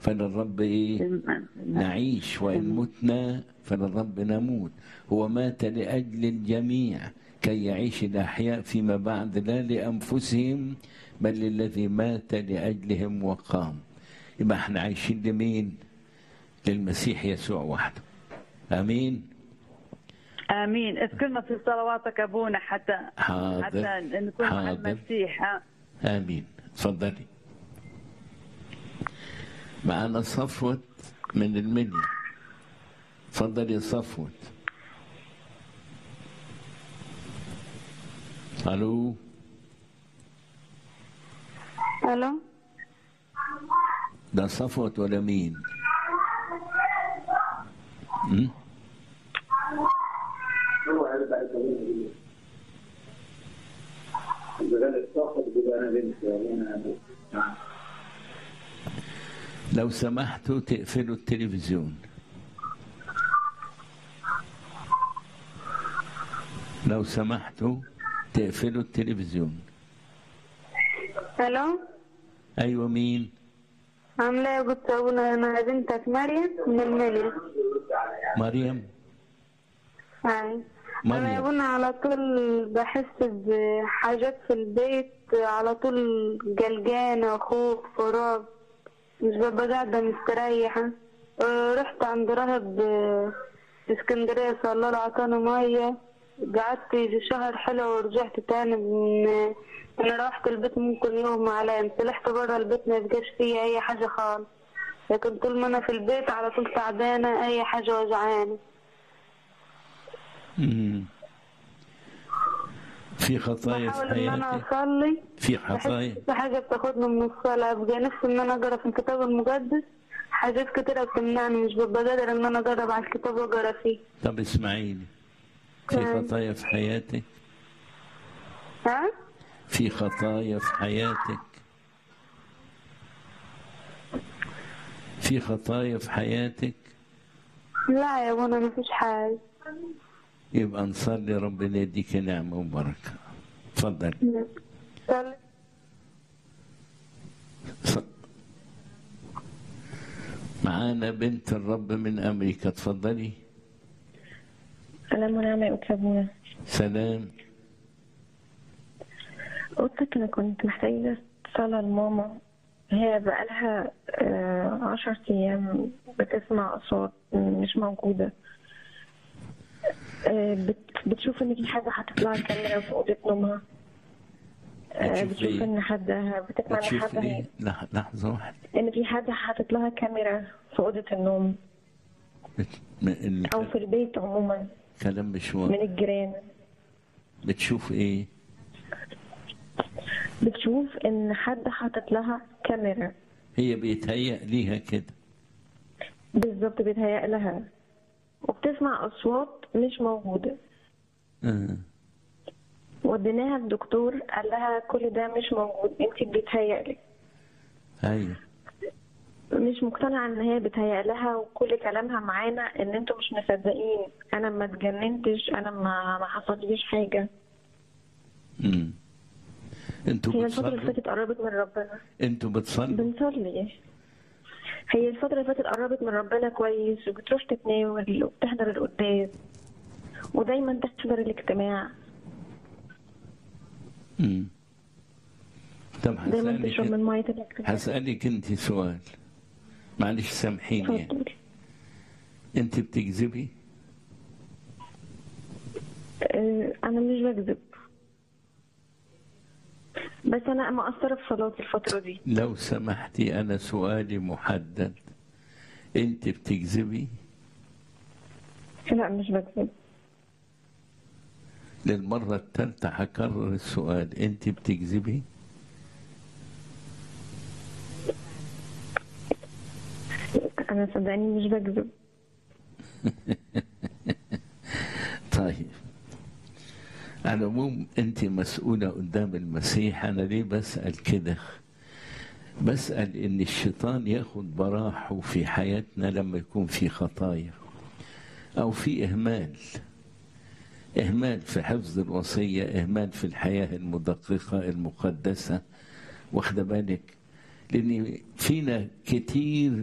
فللرب ايه نعيش وإن متنا فللرب نموت هو مات لأجل الجميع كي يعيش الأحياء فيما بعد لا لأنفسهم بل للذي مات لأجلهم وقام يبقى احنا عايشين لمين للمسيح يسوع وحده امين امين اذكرنا في صلواتك ابونا حتى حاضر حتى نكون مع حاضر. المسيح ها؟ امين اتفضلي معانا صفوت من المنيا اتفضلي يا صفوت الو الو ده صفوت ولا مين م? لو سمحتوا تقفلوا التلفزيون لو سمحتوا تقفلوا التلفزيون الو ايوه مين عامله ايه يا قلت ابونا انا بنتك مريم من المنيا مريم هاي انا يا مريم ابونا على طول بحس بحاجات في البيت على طول قلقانه خوف ورعب مش ببقى قاعده مستريحه آه، رحت عند راهب آه، في اسكندريه صلى الله عطاني ميه قعدت يجي شهر حلو ورجعت تاني من انا روحت البيت ممكن يوم عليا طلعت بره البيت ما يبقاش فيا اي حاجه خالص لكن طول ما انا في البيت على طول تعبانه اي حاجه وجعاني مم. في خطايا في بحاول ان انا حياتك اصلي في بحس خطايا في حاجه بتاخدني من الصلاه ابقى نفسي ان انا اقرا في الكتاب المقدس حاجات كتيرة بتمنعني مش ببقى قادر ان انا اقرب على الكتاب واقرا فيه طب اسمعيني في نعم. خطايا في حياتك ها في خطايا في حياتك في خطايا في حياتك لا يا بونا مفيش حاجه يبقى نصلي ربنا يديك نعمة وبركة اتفضل صلي. ص- معانا بنت الرب من أمريكا اتفضلي سلام ونعمة يا أستاذ منى سلام قلت أنا كنت محتاجة صلاة لماما هي بقالها آه، عشر أيام بتسمع أصوات مش موجودة آه، بت- بتشوف إن في حاجة هتطلع كاميرا في أوضة نومها آه، بتشوف بتشوف إيه؟ إن حد بتسمع إن بتشوف حد ايه لح- لحظة واحدة إن في حد حاطط لها كاميرا في أوضة النوم بت... م- أو في البيت عموما الكلام مش من واضح الجيران بتشوف ايه بتشوف إن حد حاطط لها كاميرا هي بيتهيأ ليها كده بالظبط بيتهيأ لها وبتسمع أصوات مش موجودة آه. وديناها الدكتور قال لها كل ده مش موجود انت بيتهيألك ايوه مش مقتنعة ان هي بتهيأ لها وكل كلامها معانا ان انتوا مش مصدقين انا ما اتجننتش انا ما ما حصليش حاجة امم انتوا هي الفترة اللي بتصلوا فاتت قربت من ربنا انتوا بتصلوا بنصلي هي الفترة اللي فاتت قربت من ربنا كويس وبتروح تتناول وبتحضر القداس ودايما تحضر الاجتماع امم طب دايما هسألك تشرب من مية الاجتماع هسألك انت سؤال معلش سامحيني يعني. اتفضل. انت بتكذبي آه، انا مش بكذب بس انا مقصره في صلاتي الفتره دي لو سمحتي انا سؤالي محدد انت بتكذبي لا مش بكذب للمرة الثالثة هكرر السؤال انت بتكذبي انا صدقني مش بكذب طيب على العموم انت مسؤولة قدام المسيح انا ليه بسأل كده بسأل ان الشيطان ياخد براحه في حياتنا لما يكون في خطايا او في اهمال اهمال في حفظ الوصية اهمال في الحياة المدققة المقدسة واخده بالك لان فينا كتير